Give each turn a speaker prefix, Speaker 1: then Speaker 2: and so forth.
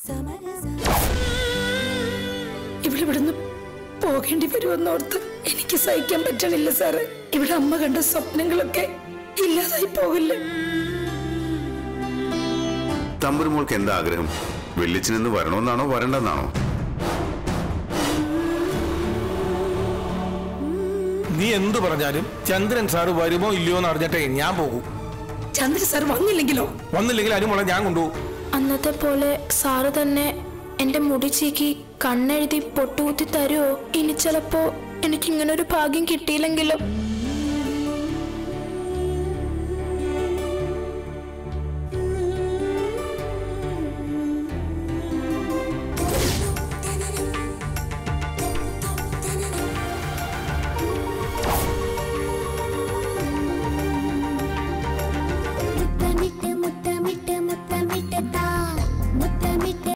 Speaker 1: ഇവിടെ ഇവിടുന്ന് പോകേണ്ടി വരുമെന്നോർത്ത് എനിക്ക് സഹിക്കാൻ പറ്റണില്ല സാറ് ഇവിടെ അമ്മ കണ്ട സ്വപ്നങ്ങളൊക്കെ ഇല്ലാതായി പോകില്ലേ
Speaker 2: തമ്പുരുമോൾക്ക് എന്താ ആഗ്രഹം വെള്ളിച്ചിനെന്ന് വരണമെന്നാണോ വരണ്ടെന്നാണോ
Speaker 3: നീ എന്തു പറഞ്ഞാലും ചന്ദ്രൻ സാറ് വരുമോ ഇല്ലയോ എന്ന് അറിഞ്ഞിട്ടേ ഞാൻ പോകും
Speaker 1: ചന്ദ്ര സാർ വന്നില്ലെങ്കിലോ
Speaker 3: വന്നില്ലെങ്കിൽ അനുമോളെ ഞാൻ കൊണ്ടുപോകും
Speaker 4: അന്നത്തെ പോലെ സാറ് തന്നെ എന്റെ മുടി ചീക്കി കണ്ണെഴുതി പൊട്ടുകുത്തി തരുമോ ഇനി ചിലപ്പോ എനിക്ക് ഇങ്ങനെ ഒരു ഭാഗ്യം കിട്ടിയില്ലെങ്കിലോ